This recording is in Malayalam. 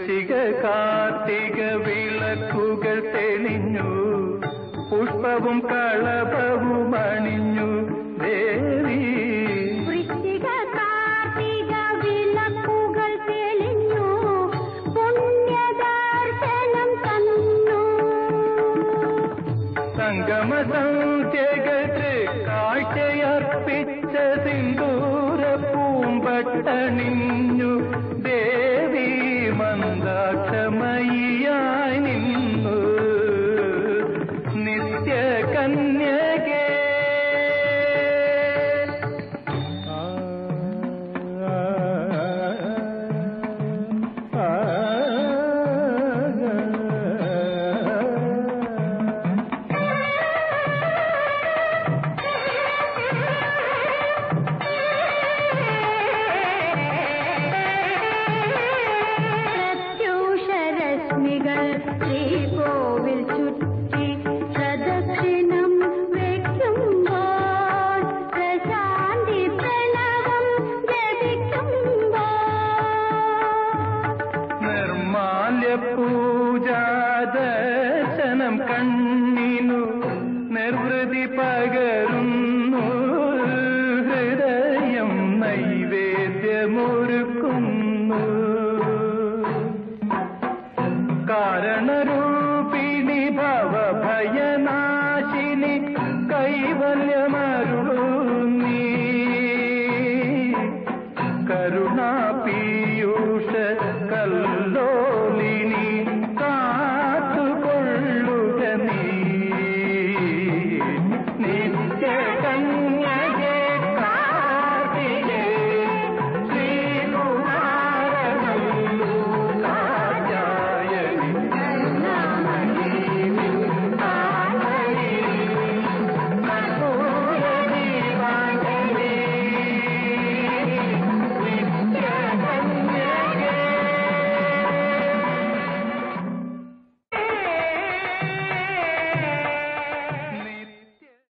വൃശ്ചിക കാർത്തിക വിളക്കുകൾ തെളിഞ്ഞു പുഷ്പവും കളഭവും അണിഞ്ഞു ദേവി വൃശ്ചിക കാർത്തിക വിളക്കുകൾ തെളിഞ്ഞു പുണ്യദർശനം തന്നു സംഗമ സന്ധ്യകത്ത് കാഴ്ചയർപ്പിച്ച സിന്ദൂര പൂമ്പട്ടണിഞ്ഞു ദേവി മന്ദാക്ഷമയ്യായി നിന്നു നിത്യ കന്യകേ പ്രത്യൂഷരശ്മികൾ ശ്രീകോവിൽ ചുറ്റി പ്രദക്ഷിണം വയ്ക്കുമ്പോൾ പ്രശാന്തി പ്രണവം ജപിക്കുമ്പോൾ നിർമാല്യ പൂജാദർശനം കണ്ണിനു നിർവൃതി പകരുന്നു ഹൃദയം നൈവേദ്യമൊരുക്കുന്നു